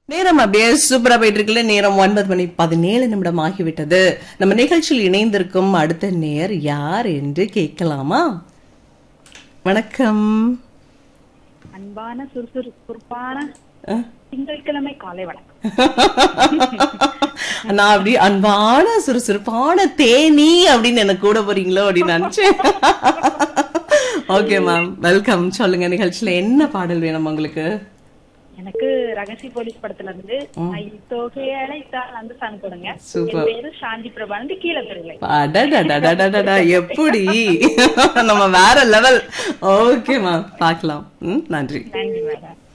நேரம் அப்படியே சூப்பரா போயிட்டு இருக்குல்ல நேரம் ஒன்பது மணி பதினேழு நிமிடம் ஆகிவிட்டது நம்ம நிகழ்ச்சியில் இணைந்திருக்கும் அடுத்த நேர் யார் என்று கேட்கலாமா வணக்கம் அன்பான சுறுசுறுப்பான அஹ், திங்கட்கிழமை காலை வணக்கம் நான் அப்படி அன்பான சுறுசுறுப்பான தேனி அப்படின்னு எனக்கு கூட போறீங்களோ அப்படின்னு நினைச்சேன் ஓகே மேம் வெல்கம் சொல்லுங்க நிகழ்ச்சியில என்ன பாடல் வேணும் உங்களுக்கு எனக்கு ரகசிய போலீஸ் படத்துல இருந்து ஐ தொகை அழைத்தால் அந்த சாங் கொடுங்க Super. என் பேரு சாந்தி பிரபா வந்து கீழே தெருவிலை அடடடடடடடா, எப்படி நம்ம வேற லெவல் ஓகே மேம் பார்க்கலாம் ம், நன்றி நன்றி மேடம்